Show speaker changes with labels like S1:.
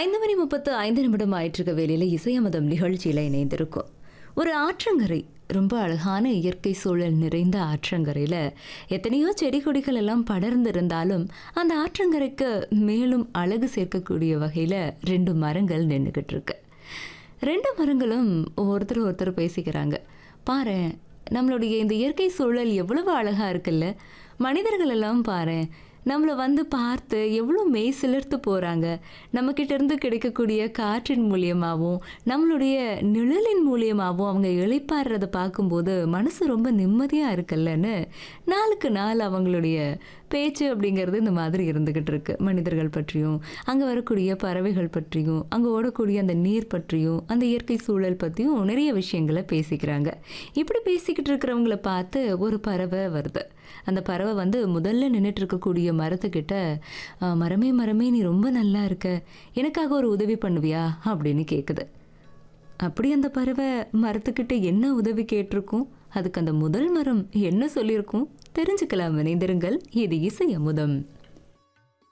S1: ஐந்து மணி முப்பத்து ஐந்து நிமிடம் ஆயிட்டிருக்க வேலையில் இசையமதம் நிகழ்ச்சியில் இணைந்திருக்கும் ஒரு ஆற்றங்கரை ரொம்ப அழகான இயற்கை சூழல் நிறைந்த ஆற்றங்கரையில் எத்தனையோ செடி கொடிகள் எல்லாம் படர்ந்திருந்தாலும் அந்த ஆற்றங்கரைக்கு மேலும் அழகு சேர்க்கக்கூடிய வகையில் ரெண்டு மரங்கள் நின்றுக்கிட்டு இருக்கு ரெண்டு மரங்களும் ஒருத்தர் ஒருத்தர் பேசிக்கிறாங்க பாரு நம்மளுடைய இந்த இயற்கை சூழல் எவ்வளவு அழகா இருக்குல்ல மனிதர்கள் எல்லாம் பாரு நம்மளை வந்து பார்த்து எவ்வளோ மெய் சிலிர்த்து போகிறாங்க நம்மக்கிட்ட இருந்து கிடைக்கக்கூடிய காற்றின் மூலியமாகவும் நம்மளுடைய நிழலின் மூலியமாகவும் அவங்க இளைப்பாடுறத பார்க்கும்போது மனசு ரொம்ப நிம்மதியாக இருக்குல்லன்னு நாளுக்கு நாள் அவங்களுடைய பேச்சு அப்படிங்கிறது இந்த மாதிரி இருந்துக்கிட்டு இருக்கு மனிதர்கள் பற்றியும் அங்கே வரக்கூடிய பறவைகள் பற்றியும் அங்கே ஓடக்கூடிய அந்த நீர் பற்றியும் அந்த இயற்கை சூழல் பற்றியும் நிறைய விஷயங்களை பேசிக்கிறாங்க இப்படி பேசிக்கிட்டு இருக்கிறவங்கள பார்த்து ஒரு பறவை வருது அந்த பறவை வந்து முதல்ல நின்றுட்டு இருக்கக்கூடிய மரத்துக்கிட்ட "ஆ, மரமே மரமே நீ ரொம்ப நல்லா இருக்க எனக்காக ஒரு உதவி பண்ணுவியா அப்படின்னு கேட்குது அப்படி அந்த பறவை மரத்துக்கிட்ட என்ன உதவி கேட்டிருக்கும் அதுக்கு அந்த முதல் மரம் என்ன சொல்லியிருக்கும் தெரிஞ்சுக்கலாம் இணைந்திருங்கள் இது இசை அமுதம்